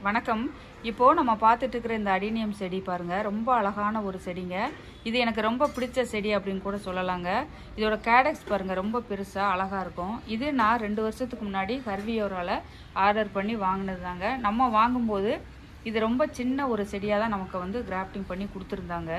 வணக்கம் இப்போது நம்ம பார்த்துட்டு இருக்கிற இந்த அடினியம் செடி பாருங்க ரொம்ப அழகான ஒரு செடிங்க இது எனக்கு ரொம்ப பிடிச்ச செடி அப்படின்னு கூட சொல்லலாங்க இதோட கேடக்ஸ் பாருங்க ரொம்ப பெருசாக அழகாக இருக்கும் இது நான் ரெண்டு வருஷத்துக்கு முன்னாடி ஹர்வியோரால் ஆர்டர் பண்ணி வாங்கினது தாங்க நம்ம வாங்கும்போது இது ரொம்ப சின்ன ஒரு செடியாக தான் நமக்கு வந்து கிராஃப்டிங் பண்ணி கொடுத்துருந்தாங்க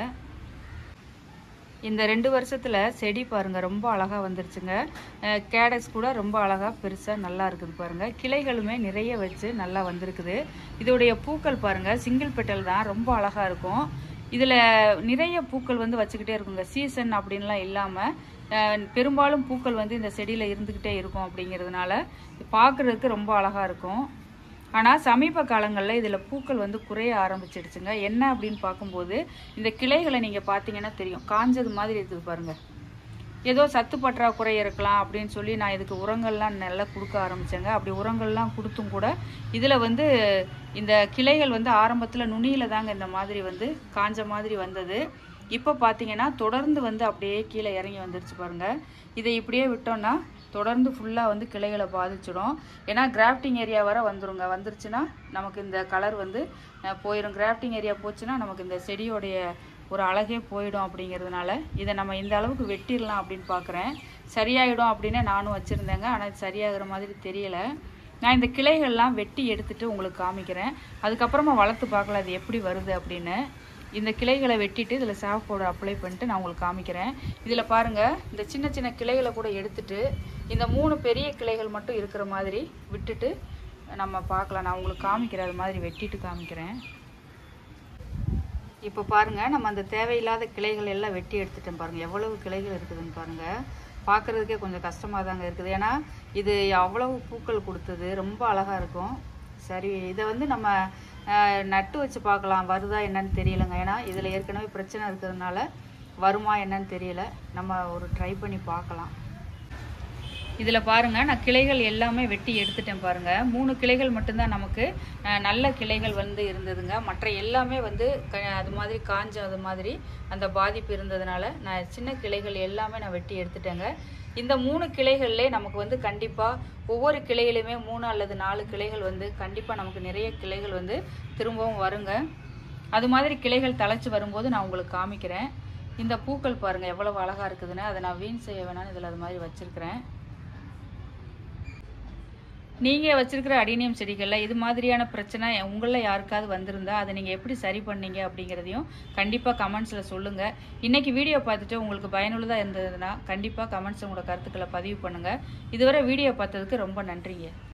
இந்த ரெண்டு வருஷத்தில் செடி பாருங்க ரொம்ப அழகாக வந்துருச்சுங்க கேடக்ஸ் கூட ரொம்ப அழகாக பெருசாக நல்லா இருக்குது பாருங்க கிளைகளுமே நிறைய வச்சு நல்லா வந்திருக்குது இதோடைய பூக்கள் பாருங்க சிங்கிள் பெட்டல் தான் ரொம்ப அழகாக இருக்கும் இதில் நிறைய பூக்கள் வந்து வச்சுக்கிட்டே இருக்குங்க சீசன் அப்படின்லாம் இல்லாமல் பெரும்பாலும் பூக்கள் வந்து இந்த செடியில் இருந்துக்கிட்டே இருக்கும் அப்படிங்கிறதுனால பார்க்குறதுக்கு ரொம்ப அழகாக இருக்கும் ஆனால் சமீப காலங்களில் இதில் பூக்கள் வந்து குறைய ஆரம்பிச்சிடுச்சுங்க என்ன அப்படின்னு பார்க்கும்போது இந்த கிளைகளை நீங்கள் பார்த்தீங்கன்னா தெரியும் காஞ்சது மாதிரி இருக்குது பாருங்கள் ஏதோ சத்து பற்றாக்குறை இருக்கலாம் அப்படின்னு சொல்லி நான் இதுக்கு உரங்கள்லாம் நல்லா கொடுக்க ஆரம்பித்தேங்க அப்படி உரங்கள்லாம் கொடுத்தும் கூட இதில் வந்து இந்த கிளைகள் வந்து ஆரம்பத்தில் நுனியில் தாங்க இந்த மாதிரி வந்து காஞ்ச மாதிரி வந்தது இப்போ பார்த்தீங்கன்னா தொடர்ந்து வந்து அப்படியே கீழே இறங்கி வந்துருச்சு பாருங்கள் இதை இப்படியே விட்டோம்னா தொடர்ந்து ஃபுல்லாக வந்து கிளைகளை பாதிச்சிடும் ஏன்னா கிராஃப்டிங் ஏரியா வர வந்துருங்க வந்துருச்சுன்னா நமக்கு இந்த கலர் வந்து அஹ், போயிடும் கிராஃப்டிங் ஏரியா போச்சுன்னா நமக்கு இந்த செடியோடைய ஒரு அழகே போயிடும் அப்படிங்கிறதுனால இதை நம்ம இந்த அளவுக்கு வெட்டிடலாம் அப்படின்னு பார்க்குறேன் சரியாயிடும் அப்படின்னு நானும் வச்சுருந்தேங்க ஆனால் இது சரியாகிற மாதிரி தெரியல நான் இந்த கிளைகள்லாம் வெட்டி எடுத்துட்டு உங்களுக்கு காமிக்கிறேன் அதுக்கப்புறமா வளர்த்து பார்க்கலாம் அது எப்படி வருது அப்படின்னு இந்த கிளைகளை வெட்டிட்டு இதில் சாஃப் பவுடர் அப்ளை பண்ணிட்டு நான் உங்களுக்கு காமிக்கிறேன் இதில் பாருங்கள் இந்த சின்ன சின்ன கிளைகளை கூட எடுத்துட்டு இந்த மூணு பெரிய கிளைகள் மட்டும் இருக்கிற மாதிரி விட்டுட்டு நம்ம பார்க்கலாம் நான் உங்களுக்கு காமிக்கிறேன் அது மாதிரி வெட்டிட்டு காமிக்கிறேன் இப்போ பாருங்கள் நம்ம அந்த தேவையில்லாத கிளைகள் எல்லாம் வெட்டி எடுத்துட்டோம் பாருங்கள் எவ்வளவு கிளைகள் இருக்குதுன்னு பாருங்கள் பார்க்குறதுக்கே கொஞ்சம் கஷ்டமாக தாங்க இருக்குது ஏன்னா இது அவ்வளவு பூக்கள் கொடுத்தது ரொம்ப அழகாக இருக்கும் சரி இதை வந்து நம்ம அஹ், நட்டு வச்சு பார்க்கலாம் வருதா என்னன்னு தெரியலங்க ஏன்னா இதில் ஏற்கனவே பிரச்சனை இருக்கிறதுனால வருமா என்னன்னு தெரியல நம்ம ஒரு ட்ரை பண்ணி பார்க்கலாம் இதில் பாருங்க நான் கிளைகள் எல்லாமே வெட்டி எடுத்துட்டேன் பாருங்க மூணு கிளைகள் மட்டும்தான் நமக்கு அஹ், நல்ல கிளைகள் வந்து இருந்ததுங்க மற்ற எல்லாமே வந்து க அது மாதிரி காஞ்ச அது மாதிரி அந்த பாதிப்பு இருந்ததுனால நான் சின்ன கிளைகள் எல்லாமே நான் வெட்டி எடுத்துட்டேங்க இந்த மூணு கிளைகள்லே நமக்கு வந்து கண்டிப்பாக ஒவ்வொரு கிளையிலுமே மூணு அல்லது நாலு கிளைகள் வந்து கண்டிப்பாக நமக்கு நிறைய கிளைகள் வந்து திரும்பவும் வருங்க அது மாதிரி கிளைகள் தழைச்சு வரும்போது நான் உங்களுக்கு காமிக்கிறேன் இந்த பூக்கள் பாருங்க எவ்வளவு அழகா இருக்குதுன்னு அதை நான் வீண் செய்ய வேணாம்னு இதில் அது மாதிரி வச்சிருக்கிறேன் நீங்கள் வச்சிருக்கிற அடினியம் செடிகளில் இது மாதிரியான பிரச்சனை உங்களில் யாருக்காவது வந்திருந்தா அதை நீங்கள் எப்படி சரி பண்ணீங்க அப்படிங்கிறதையும் கண்டிப்பாக கமெண்ட்ஸில் சொல்லுங்கள் இன்றைக்கி வீடியோ பார்த்துட்டு உங்களுக்கு பயனுள்ளதாக இருந்ததுன்னா கண்டிப்பாக கமெண்ட்ஸ் உங்களோட கருத்துக்களை பதிவு பண்ணுங்கள் இதுவரை வீடியோ பார்த்ததுக்கு ரொம்ப நன்றிங்க